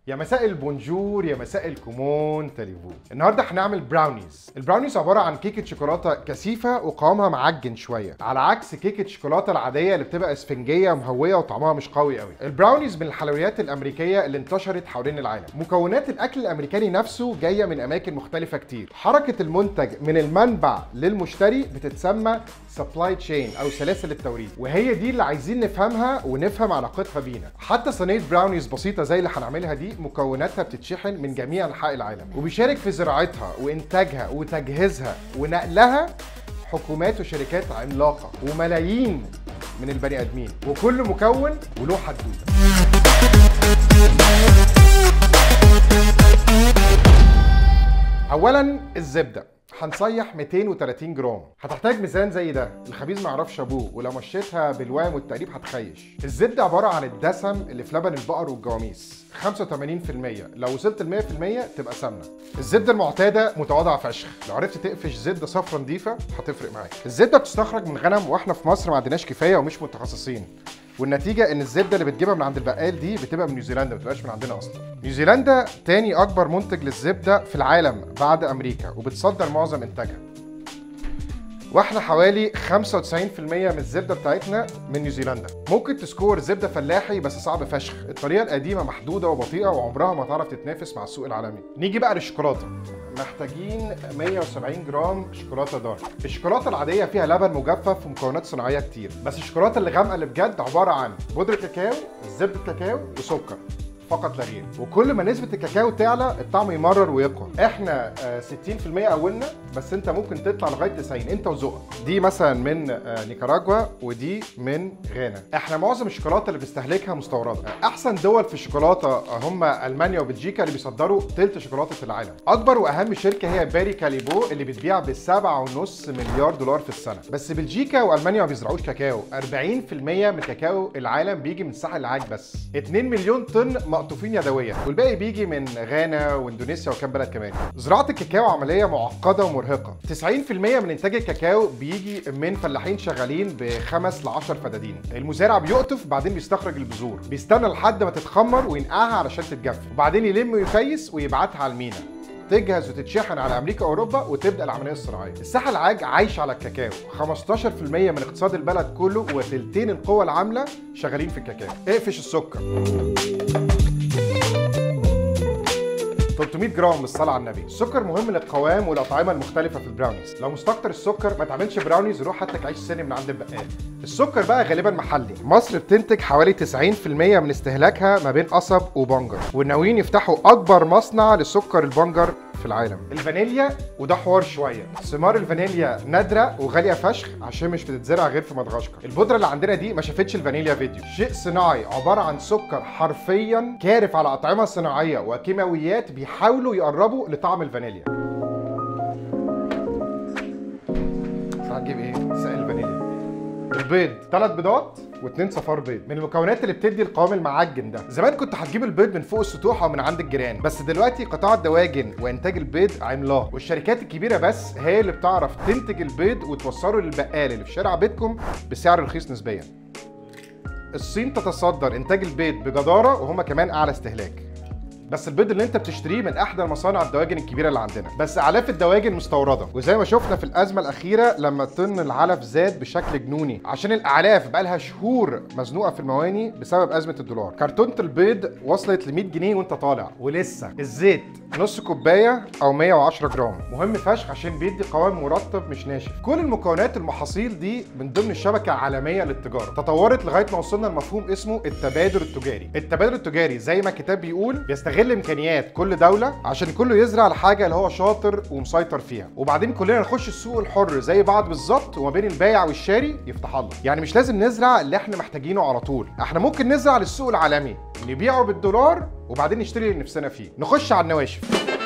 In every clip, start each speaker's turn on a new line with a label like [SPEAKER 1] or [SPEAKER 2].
[SPEAKER 1] يا مساء البونجور يا مساء الكومون تاليفو النهارده هنعمل براونيز البراونيز عباره عن كيكه شوكولاته كثيفه وقوامها معجن شويه على عكس كيكه الشوكولاته العاديه اللي بتبقى اسفنجيه ومهويه وطعمها مش قوي قوي البراونيز من الحلويات الامريكيه اللي انتشرت حوالين العالم مكونات الاكل الامريكاني نفسه جايه من اماكن مختلفه كتير حركه المنتج من المنبع للمشتري بتتسمى سبلاي تشين او سلاسل التوريد وهي دي اللي عايزين نفهمها ونفهم علاقتها بينا حتى صينيه براونيز بسيطه زي اللي هنعملها دي مكوناتها بتتشحن من جميع انحاء العالم وبيشارك في زراعتها وانتاجها وتجهيزها ونقلها حكومات وشركات عملاقه وملايين من البني ادمين وكل مكون وله حدوته اولا الزبده هنصيح 230 جرام هتحتاج ميزان زي ده الخبيز ما يعرفش ابوه ولو مشيتها بالوام والتقريب هتخيش الزبده عباره عن الدسم اللي في لبن البقر والجواميس 85% لو وصلت ل 100% تبقى سمنه الزبده المعتاده متواضعه فشخ لو عرفت تقفش زبده صفرا نظيفه هتفرق معاك الزبده بتستخرج من غنم واحنا في مصر ما عندناش كفايه ومش متخصصين والنتيجه ان الزبده اللي بتجيبها من عند البقال دي بتبقى من نيوزيلندا ما بتبقاش من عندنا اصلا نيوزيلندا تاني اكبر منتج للزبده في العالم بعد امريكا وبتصدر معظم انتاجها واحنا حوالي 95% من الزبده بتاعتنا من نيوزيلندا ممكن تسكور زبده فلاحي بس صعب فشخ الطريقه القديمه محدوده وبطيئه وعمرها ما تعرف تتنافس مع السوق العالمي نيجي بقى للشوكولاته محتاجين 170 جرام شوكولاته دارك الشوكولاته العاديه فيها لبن مجفف ومكونات صناعيه كتير بس الشوكولاته اللي غامقه اللي بجد عباره عن بودره كاكاو زبده كاكاو وسكر فقط لا غير وكل ما نسبه الكاكاو تعلى الطعم يمرر ويقوى احنا آه، 60% اولنا بس انت ممكن تطلع لغايه 90 انت وذوقك دي مثلا من آه، نيكاراجوا ودي من غانا احنا معظم الشوكولاته اللي بنستهلكها مستورده آه، احسن دول في الشوكولاته آه، هم المانيا وبلجيكا اللي بيصدروا تلت شوكولاته العالم اكبر واهم شركه هي باري كاليبو اللي بتبيع ب 7.5 مليار دولار في السنه بس بلجيكا والمانيا ما بيزرعوش كاكاو 40% من كاكاو العالم بيجي من ساحل العاج بس 2 مليون طن مقطوفين يدويا والباقي بيجي من غانا واندونيسيا وكام بلد كمان زراعه الكاكاو عمليه معقده ومرهقه 90% من انتاج الكاكاو بيجي من فلاحين شغالين بخمس ل 10 فدادين المزارع بيقطف بعدين بيستخرج البذور بيستنى لحد ما تتخمر وينقعها علشان تتجف وبعدين يلم ويكيس ويبعتها على المينا تجهز وتتشحن على امريكا واوروبا وتبدا العمليه الصناعيه. الساحل العاج عايش على الكاكاو، 15% من اقتصاد البلد كله وثلثين القوى العامله شغالين في الكاكاو. اقفش السكر. 300 جرام بالصلاه على النبي السكر مهم للقوام والاطعمه المختلفه في البراونيز لو مستكتر السكر ما تعملش براونيز روح هات لك عيش سن من عند البقال السكر بقى غالبا محلي مصر بتنتج حوالي 90% من استهلاكها ما بين قصب وبنجر وناويين يفتحوا اكبر مصنع لسكر البنجر في العالم الفانيليا وده حوار شويه ثمار الفانيليا نادره وغاليه فشخ عشان مش بتتزرع غير في مدغشقر البودره اللي عندنا دي ما شافتش الفانيليا فيديو شيء صناعي عباره عن سكر حرفيا كارف على اطعمه صناعيه وكيماويات بيحاولوا يقربوا لطعم الفانيليا هتجيب ايه سائل الفانيليا البيض ثلاث بيضات واثنين صفار بيض من المكونات اللي بتدي القوام المعجن ده زمان كنت هتجيب البيض من فوق السطوح او من عند الجيران بس دلوقتي قطاع الدواجن وانتاج البيض عملاق والشركات الكبيره بس هي اللي بتعرف تنتج البيض وتوصله للبقال اللي في شارع بيتكم بسعر رخيص نسبيا الصين تتصدر انتاج البيض بجداره وهم كمان اعلى استهلاك بس البيض اللي انت بتشتريه من احدى المصانع الدواجن الكبيره اللي عندنا بس الاف الدواجن مستورده وزي ما شفنا في الازمه الاخيره لما طن العلف زاد بشكل جنوني عشان الاعلاف بقالها شهور مزنوقه في المواني بسبب ازمه الدولار كرتونه البيض وصلت ل 100 جنيه وانت طالع ولسه الزيت نص كوبايه او 110 جرام مهم فشخ عشان بيدي قوام مرطب مش ناشف كل المكونات المحاصيل دي من ضمن الشبكه عالميه للتجاره تطورت لغايه ما وصلنا لمفهوم اسمه التبادل التجاري التبادل التجاري زي ما الكتاب بيقول بيستغل امكانيات كل دوله عشان كله يزرع الحاجه اللي هو شاطر ومسيطر فيها وبعدين كلنا نخش السوق الحر زي بعض بالظبط وما بين البايع والشاري يفتح الله يعني مش لازم نزرع اللي احنا محتاجينه على طول احنا ممكن نزرع للسوق العالمي نبيعه بالدولار وبعدين نشتري اللي نفسنا فيه نخش على النواشف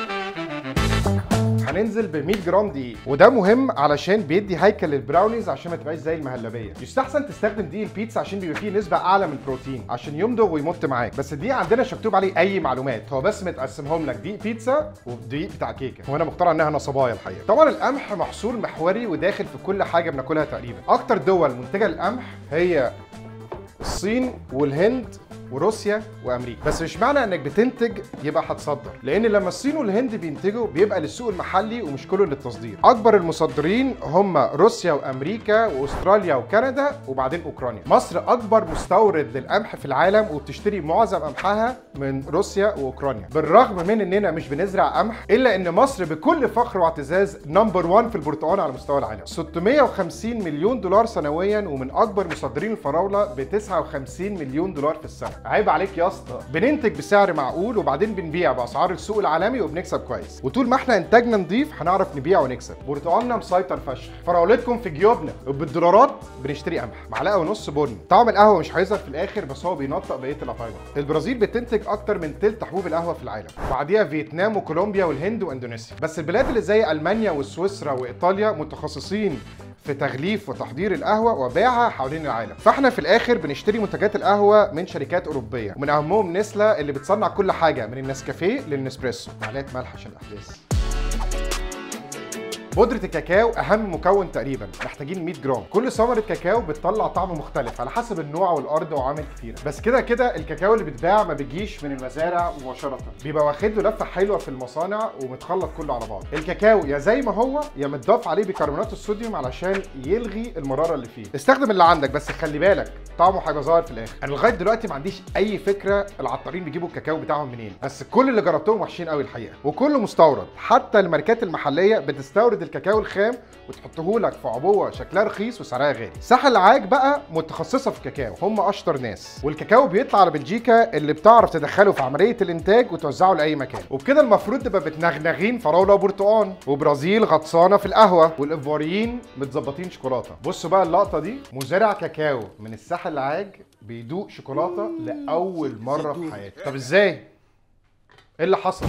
[SPEAKER 1] هننزل ب 100 جرام دقيق وده مهم علشان بيدي هيكل للبراونيز عشان ما تبقاش زي المهلبيه يستحسن تستخدم دقيق البيتزا عشان بيبقى فيه نسبه اعلى من البروتين عشان يمضغ ويمط معاك بس الدقيق عندنا مش مكتوب عليه اي معلومات هو بس متقسمهم لك دقيق بيتزا ودقيق بتاع كيكه وانا مقتنع انها نصبايه الحقيقه طبعا القمح محصول محوري وداخل في كل حاجه بناكلها تقريبا اكتر دول منتجه للقمح هي الصين والهند وروسيا وامريكا بس مش معنى انك بتنتج يبقى هتصدر لان لما الصين والهند بينتجوا بيبقى للسوق المحلي ومش كله للتصدير اكبر المصدرين هم روسيا وامريكا واستراليا وكندا وبعدين اوكرانيا مصر اكبر مستورد للقمح في العالم وبتشتري معظم قمحها من روسيا واوكرانيا بالرغم من اننا مش بنزرع قمح الا ان مصر بكل فخر واعتزاز نمبر 1 في البرتقال على مستوى العالم 650 مليون دولار سنويا ومن اكبر مصدرين الفراوله ب 59 مليون دولار في السنه عيب عليك يا اسطى بننتج بسعر معقول وبعدين بنبيع باسعار السوق العالمي وبنكسب كويس وطول ما احنا انتاجنا نضيف هنعرف نبيع ونكسب برتقالنا مسيطر فشخ فراولتكم في جيوبنا وبالدولارات بنشتري قمح معلقه ونص بني طعم القهوه مش هيظهر في الاخر بس هو بينطق بقيه الاطعمه البرازيل بتنتج اكتر من تلت حبوب القهوه في العالم وبعديها فيتنام وكولومبيا والهند واندونيسيا بس البلاد اللي زي المانيا وسويسرا وايطاليا متخصصين في تغليف وتحضير القهوه وبيعها حوالين العالم فاحنا في الاخر بنشتري منتجات القهوه من شركات اوروبيه ومن اهمهم نسله اللي بتصنع كل حاجه من النسكافيه للنسبريسو معلقه ملح عشان الاحداث بودرة الكاكاو أهم مكون تقريبا محتاجين 100 جرام كل ثمرة كاكاو بتطلع طعم مختلف على حسب النوع والأرض وعوامل كتيرة بس كده كده الكاكاو اللي بيتباع ما بيجيش من المزارع مباشرة بيبقى واخد له لفة حلوة في المصانع ومتخلط كله على بعض الكاكاو يا زي ما هو يا متضاف عليه بيكربونات الصوديوم علشان يلغي المرارة اللي فيه استخدم اللي عندك بس خلي بالك طعمه هيبقى ظاهر في الاخر انا لغايه دلوقتي ما عنديش اي فكره العطارين بيجيبوا الكاكاو بتاعهم منين بس كل اللي جربتهم وحشين قوي الحقيقه وكله مستورد حتى الماركات المحليه بتستورد الكاكاو الخام وتحطه لك في عبوه شكلها رخيص وسعرها غالي ساحل العاج بقى متخصصه في الكاكاو هم اشطر ناس والكاكاو بيطلع على بلجيكا اللي بتعرف تدخله في عمليه الانتاج وتوزعه لاي مكان وبكده المفروض نبقى بتنغنغين فراوله وبرتقان وبرازيل غطسانه في القهوه والايفواريين متظبطين شوكولاته بصوا بقى اللقطه دي مزارع كاكاو من الساحل العاج بيدوق شوكولاته لاول مره في حياته طب ازاي ايه اللي حصل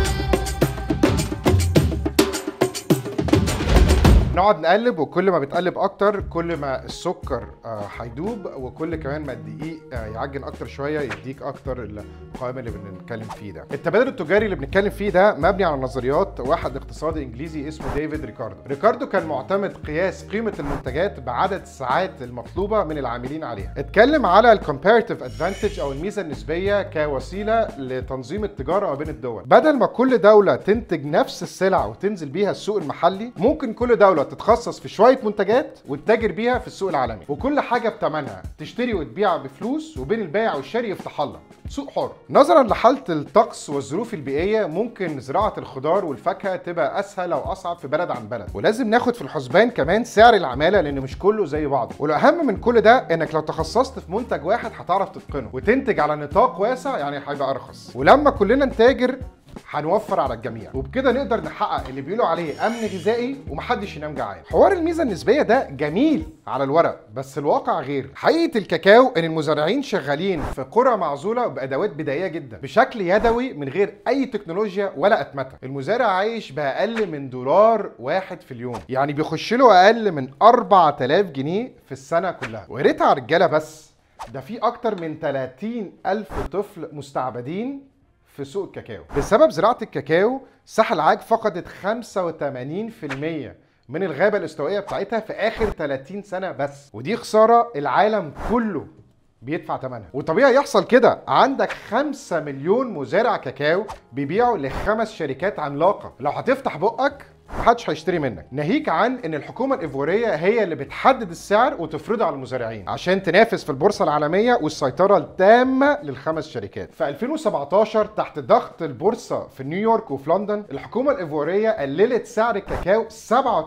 [SPEAKER 1] نقعد نقلب وكل ما بتقلب اكتر كل ما السكر آه، هيدوب وكل كمان ما الدقيق آه، يعجن اكتر شويه يديك اكتر القوام اللي بنتكلم فيه ده التبادل التجاري اللي بنتكلم فيه ده مبني على نظريات واحد اقتصادي انجليزي اسمه ديفيد ريكاردو ريكاردو كان معتمد قياس قيمه المنتجات بعدد الساعات المطلوبه من العاملين عليها اتكلم على الكومباريتيف ادفانتج او الميزه النسبيه كوسيله لتنظيم التجاره ما بين الدول بدل ما كل دوله تنتج نفس السلع وتنزل بيها السوق المحلي ممكن كل دوله تتخصص في شويه منتجات وتتاجر بيها في السوق العالمي وكل حاجه بثمنها تشتري وتبيع بفلوس وبين البائع والشاري يفتح الله سوق حر نظرا لحاله الطقس والظروف البيئيه ممكن زراعه الخضار والفاكهه تبقى اسهل او اصعب في بلد عن بلد ولازم ناخد في الحسبان كمان سعر العماله لان مش كله زي بعضه والاهم من كل ده انك لو تخصصت في منتج واحد هتعرف تتقنه وتنتج على نطاق واسع يعني هيبقى ارخص ولما كلنا نتاجر هنوفر على الجميع وبكده نقدر نحقق اللي بيقولوا عليه امن غذائي ومحدش ينام جعان حوار الميزه النسبيه ده جميل على الورق بس الواقع غير حقيقه الكاكاو ان المزارعين شغالين في قرى معزوله بادوات بدائيه جدا بشكل يدوي من غير اي تكنولوجيا ولا اتمته المزارع عايش باقل من دولار واحد في اليوم يعني بيخش له اقل من 4000 جنيه في السنه كلها ويا ريتها على الرجاله بس ده في اكتر من 30 الف طفل مستعبدين في سوق الكاكاو بسبب زراعة الكاكاو ساحل العاج فقدت 85% من الغابة الاستوائية بتاعتها في آخر 30 سنة بس ودي خسارة العالم كله بيدفع ثمنها وطبيعي يحصل كده عندك 5 مليون مزارع كاكاو بيبيعوا لخمس شركات عملاقة لو هتفتح بقك محدش هيشتري منك ناهيك عن ان الحكومه الايفواريه هي اللي بتحدد السعر وتفرضه على المزارعين عشان تنافس في البورصه العالميه والسيطره التامه للخمس شركات في 2017 تحت ضغط البورصه في نيويورك وفي لندن الحكومه الايفواريه قللت سعر الكاكاو 37%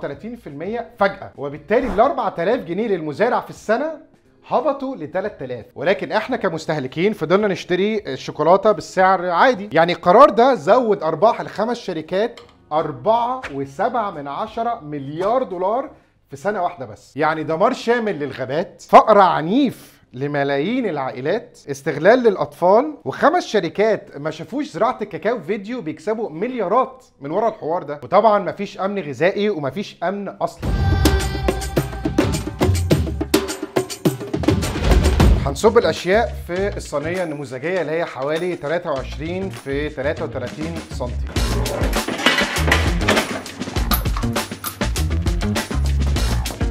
[SPEAKER 1] فجاه وبالتالي ال 4000 جنيه للمزارع في السنه هبطوا ل 3000 ولكن احنا كمستهلكين فضلنا نشتري الشوكولاته بالسعر عادي يعني القرار ده زود ارباح الخمس شركات أربعة وسبعة من عشرة مليار دولار في سنة واحدة بس يعني دمار شامل للغابات فقر عنيف لملايين العائلات استغلال للاطفال وخمس شركات ما شافوش زراعه الكاكاو فيديو بيكسبوا مليارات من ورا الحوار ده وطبعا مفيش امن غذائي ومفيش امن اصلا هنصب الاشياء في الصينيه النموذجيه اللي هي حوالي 23 في 33 سنتي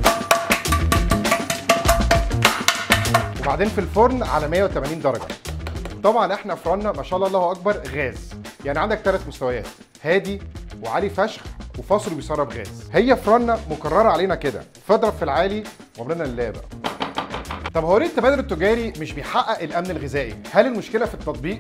[SPEAKER 1] وبعدين في الفرن على 180 درجه طبعا احنا فرنا ما شاء الله الله اكبر غاز يعني عندك ثلاث مستويات هادي وعالي فشخ وفاصل بيسرب غاز هي فرنا مكرره علينا كده فاضرب في العالي وعملنا لله بقى طب هو ليه التبادل التجاري مش بيحقق الامن الغذائي هل المشكله في التطبيق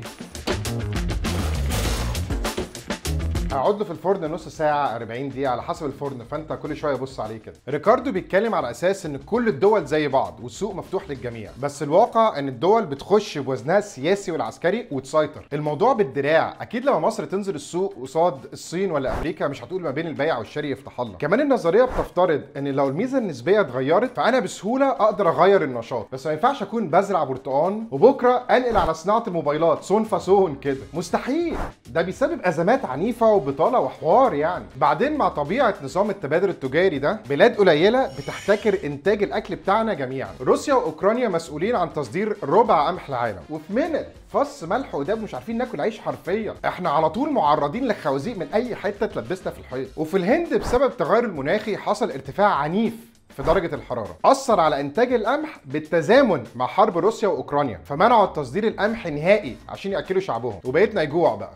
[SPEAKER 1] هقعد له في الفرن نص ساعة 40 دقيقة على حسب الفرن فانت كل شوية بص عليه كده. ريكاردو بيتكلم على اساس ان كل الدول زي بعض والسوق مفتوح للجميع، بس الواقع ان الدول بتخش بوزنها السياسي والعسكري وتسيطر. الموضوع بالدراع، اكيد لما مصر تنزل السوق قصاد الصين ولا امريكا مش هتقول ما بين البيع والشراء يفتح الله. كمان النظرية بتفترض ان لو الميزة النسبية اتغيرت فانا بسهولة اقدر اغير النشاط، بس ما ينفعش اكون بزرع برتقان وبكرة انقل على صناعة الموبايلات صون فصون كده، مستحيل. ده بيسبب ازمات عنيفة وبطاله وحوار يعني بعدين مع طبيعه نظام التبادل التجاري ده بلاد قليله بتحتكر انتاج الاكل بتاعنا جميعا روسيا واوكرانيا مسؤولين عن تصدير ربع قمح العالم وفي منت فص ملح وداب مش عارفين ناكل عيش حرفيا احنا على طول معرضين لخوازيق من اي حته تلبسنا في الحيط وفي الهند بسبب التغير المناخي حصل ارتفاع عنيف في درجة الحرارة أثر على إنتاج القمح بالتزامن مع حرب روسيا وأوكرانيا فمنعوا تصدير القمح نهائي عشان يأكلوا شعبهم وبقيتنا يجوع بقى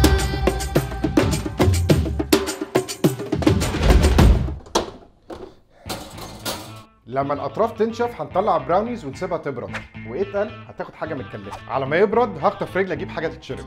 [SPEAKER 1] لما الاطراف تنشف هنطلع براونيز ونسيبها تبرد واتقل هتاخد حاجه متكلفه على ما يبرد هخطف رجلي اجيب حاجه تتشرب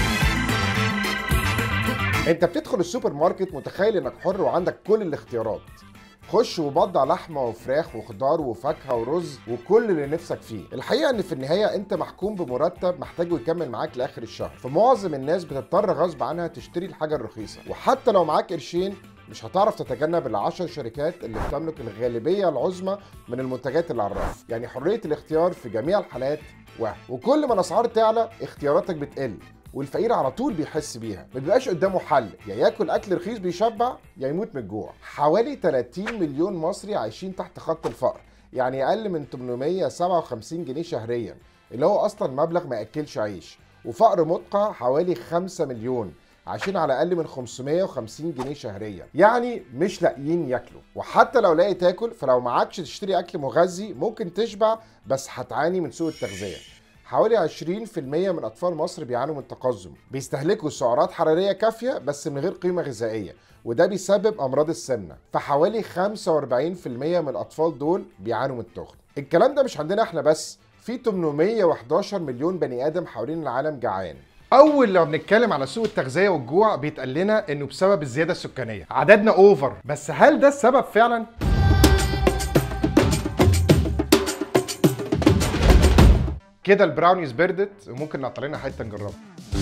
[SPEAKER 1] انت بتدخل السوبر ماركت متخيل انك حر وعندك كل الاختيارات خش وبضع لحمه وفراخ وخضار وفاكهه ورز وكل اللي نفسك فيه الحقيقه ان في النهايه انت محكوم بمرتب محتاجه يكمل معاك لاخر الشهر فمعظم الناس بتضطر غصب عنها تشتري الحاجه الرخيصه وحتى لو معاك قرشين مش هتعرف تتجنب العشر شركات اللي بتملك الغالبيه العظمى من المنتجات اللي على الرف يعني حريه الاختيار في جميع الحالات واحد وكل ما الاسعار تعلى اختياراتك بتقل والفقير على طول بيحس بيها ما بيبقاش قدامه حل يا ياكل اكل رخيص بيشبع يا يموت من الجوع حوالي 30 مليون مصري عايشين تحت خط الفقر يعني اقل من 857 جنيه شهريا اللي هو اصلا مبلغ ما ياكلش عيش وفقر مدقع حوالي 5 مليون عايشين على اقل من 550 جنيه شهريا يعني مش لاقيين ياكلوا وحتى لو لاقي تاكل فلو معكش تشتري اكل مغذي ممكن تشبع بس هتعاني من سوء التغذيه حوالي 20% من اطفال مصر بيعانوا من التقزم بيستهلكوا سعرات حراريه كافيه بس من غير قيمه غذائيه وده بيسبب امراض السمنه فحوالي 45% من الاطفال دول بيعانوا من التخن الكلام ده مش عندنا احنا بس في 811 مليون بني ادم حوالين العالم جعان اول لما بنتكلم على سوء التغذيه والجوع بيتقال لنا انه بسبب الزياده السكانيه عددنا اوفر بس هل ده السبب فعلا كده البراونيز بردت وممكن نقطع لنا حته نجربها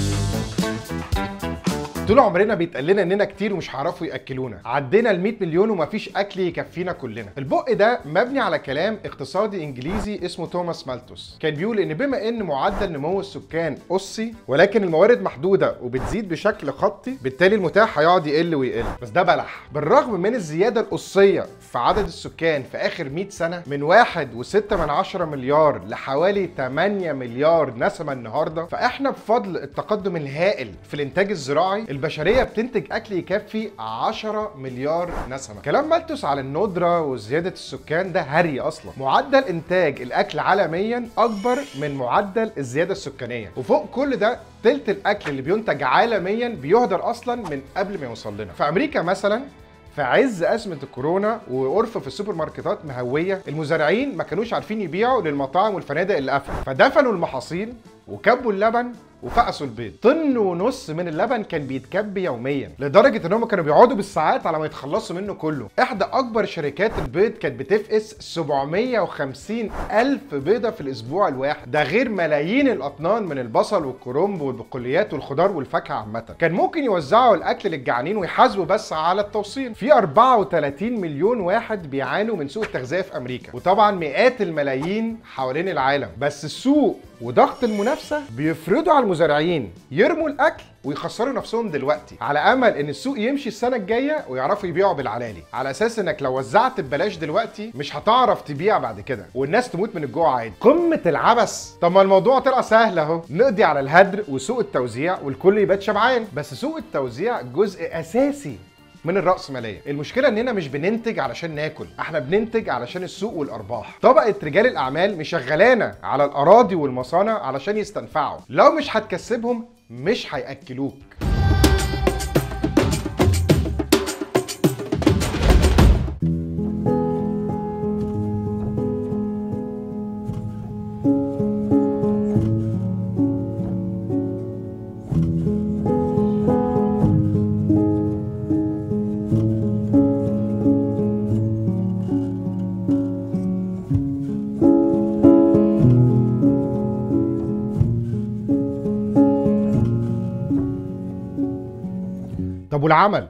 [SPEAKER 1] طول عمرنا بيتقال لنا اننا كتير ومش هيعرفوا ياكلونا عدينا ال 100 مليون ومفيش اكل يكفينا كلنا البق ده مبني على كلام اقتصادي انجليزي اسمه توماس مالتوس كان بيقول ان بما ان معدل نمو السكان اسي ولكن الموارد محدوده وبتزيد بشكل خطي بالتالي المتاح هيقعد يقل ويقل بس ده بلح بالرغم من الزياده الاسيه في عدد السكان في اخر 100 سنه من 1.6 من عشرة مليار لحوالي 8 مليار نسمه النهارده فاحنا بفضل التقدم الهائل في الانتاج الزراعي البشريه بتنتج اكل يكفي 10 مليار نسمه كلام مالتوس على الندره وزياده السكان ده هري اصلا معدل انتاج الاكل عالميا اكبر من معدل الزياده السكانيه وفوق كل ده تلت الاكل اللي بينتج عالميا بيهدر اصلا من قبل ما يوصل لنا في امريكا مثلا في عز أزمة الكورونا وقرفة في السوبر ماركتات مهوية المزارعين ما كانوش عارفين يبيعوا للمطاعم والفنادق اللي قفلوا فدفنوا المحاصيل وكبوا اللبن وفقسوا البيض طن ونص من اللبن كان بيتكب يوميا لدرجه ان هم كانوا بيقعدوا بالساعات على ما يتخلصوا منه كله احدى اكبر شركات البيض كانت بتفقس 750 الف بيضه في الاسبوع الواحد ده غير ملايين الاطنان من البصل والكرنب والبقوليات والخضار والفاكهه عامه كان ممكن يوزعوا الاكل للجعانين ويحاسبوا بس على التوصيل في 34 مليون واحد بيعانوا من سوء التغذيه في امريكا وطبعا مئات الملايين حوالين العالم بس السوق وضغط المنافسه بيفرضوا على المزارعين يرموا الاكل ويخسروا نفسهم دلوقتي على امل ان السوق يمشي السنه الجايه ويعرفوا يبيعوا بالعلالي على اساس انك لو وزعت ببلاش دلوقتي مش هتعرف تبيع بعد كده والناس تموت من الجوع عادي قمه العبث طب ما الموضوع طلع سهل اهو نقضي على الهدر وسوق التوزيع والكل يبات شبعان بس سوق التوزيع جزء اساسي من الرأسمالية المشكلة اننا مش بننتج علشان ناكل احنا بننتج علشان السوق والارباح طبقة رجال الاعمال مشغلانة على الاراضي والمصانع علشان يستنفعوا لو مش هتكسبهم مش هياكلوك طب والعمل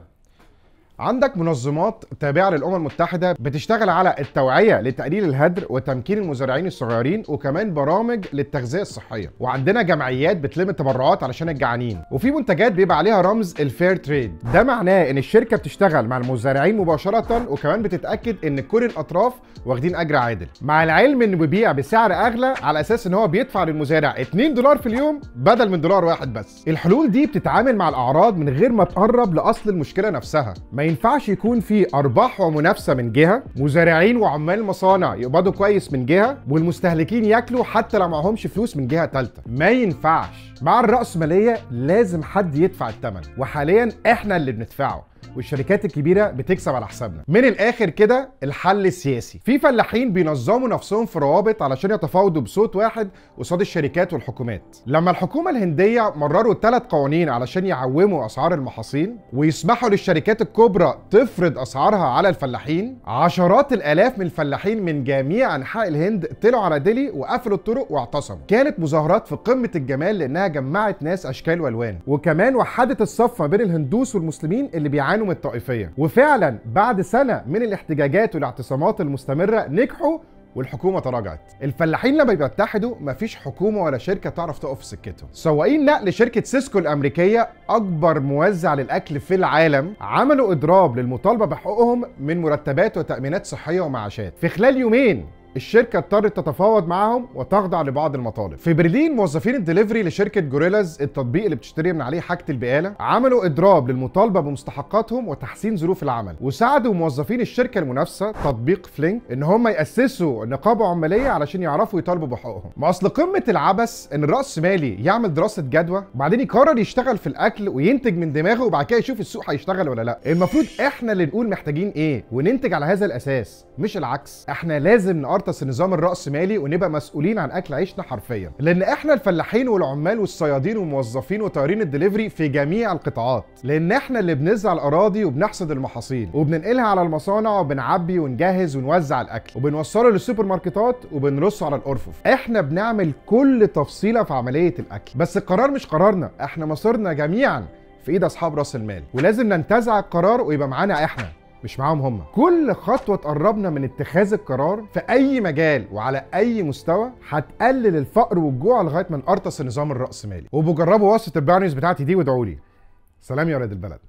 [SPEAKER 1] عندك منظمات تابعة للأمم المتحدة بتشتغل على التوعية لتقليل الهدر وتمكين المزارعين الصغيرين وكمان برامج للتغذية الصحية وعندنا جمعيات بتلم التبرعات علشان الجعانين وفي منتجات بيبقى عليها رمز الفير تريد ده معناه ان الشركة بتشتغل مع المزارعين مباشرة وكمان بتتأكد ان كل الأطراف واخدين أجر عادل مع العلم انه بيبيع بسعر أغلى على أساس ان هو بيدفع للمزارع 2 دولار في اليوم بدل من دولار واحد بس الحلول دي بتتعامل مع الأعراض من غير ما تقرب لأصل المشكلة نفسها ما ينفعش يكون في ارباح ومنافسه من جهه مزارعين وعمال مصانع يقبضوا كويس من جهه والمستهلكين ياكلوا حتى لو معهمش فلوس من جهه ثالثه ما ينفعش مع الرأسمالية لازم حد يدفع الثمن وحاليا احنا اللي بندفعه والشركات الكبيره بتكسب على حسابنا من الاخر كده الحل السياسي في فلاحين بينظموا نفسهم في روابط علشان يتفاوضوا بصوت واحد قصاد الشركات والحكومات لما الحكومه الهنديه مرروا ثلاث قوانين علشان يعوموا اسعار المحاصيل ويسمحوا للشركات الكبرى تفرض اسعارها على الفلاحين عشرات الالاف من الفلاحين من جميع انحاء الهند طلعوا على ديلي وقفلوا الطرق واعتصموا كانت مظاهرات في قمه الجمال لانها جمعت ناس اشكال والوان وكمان وحدت الصف ما بين الهندوس والمسلمين اللي بيعانوا من الطائفيه وفعلا بعد سنه من الاحتجاجات والاعتصامات المستمره نجحوا والحكومه تراجعت الفلاحين لما بيتحدوا مفيش حكومه ولا شركه تعرف تقف في سكتهم سواقين نقل شركه سيسكو الامريكيه اكبر موزع للاكل في العالم عملوا اضراب للمطالبه بحقوقهم من مرتبات وتامينات صحيه ومعاشات في خلال يومين الشركه اضطرت تتفاوض معاهم وتخضع لبعض المطالب في برلين موظفين الدليفري لشركه جوريلاز التطبيق اللي بتشتري من عليه حاجه البقاله عملوا اضراب للمطالبه بمستحقاتهم وتحسين ظروف العمل وساعدوا موظفين الشركه المنافسه تطبيق فلينك ان هم ياسسوا نقابه عماليه علشان يعرفوا يطالبوا بحقوقهم ما اصل قمه العبث ان الراس مالي يعمل دراسه جدوى وبعدين يقرر يشتغل في الاكل وينتج من دماغه وبعد كده يشوف السوق هيشتغل ولا لا المفروض احنا اللي نقول محتاجين ايه وننتج على هذا الاساس مش العكس احنا لازم نقرطس النظام الرأسمالي ونبقى مسؤولين عن اكل عيشنا حرفيا لان احنا الفلاحين والعمال والصيادين والموظفين وطيارين الدليفري في جميع القطاعات لان احنا اللي بنزرع الاراضي وبنحصد المحاصيل وبننقلها على المصانع وبنعبي ونجهز ونوزع الاكل وبنوصله للسوبر ماركتات وبنرصه على الارفف احنا بنعمل كل تفصيله في عمليه الاكل بس القرار مش قرارنا احنا مصيرنا جميعا في ايد اصحاب راس المال ولازم ننتزع القرار ويبقى معانا احنا مش معاهم هم كل خطوه تقربنا من اتخاذ القرار في اي مجال وعلى اي مستوى هتقلل الفقر والجوع لغايه ما نقرطس النظام الراسمالي وبجربوا وصفه البراونيز بتاعتي دي وادعوا لي سلام يا ولاد البلد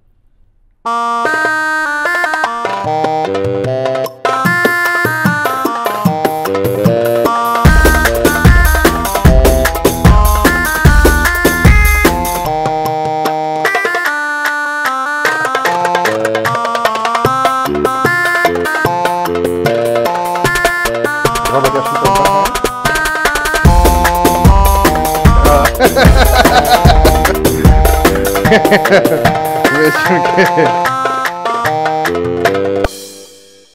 [SPEAKER 1] جربوا كده عشان تنفعها. ماشي اوكي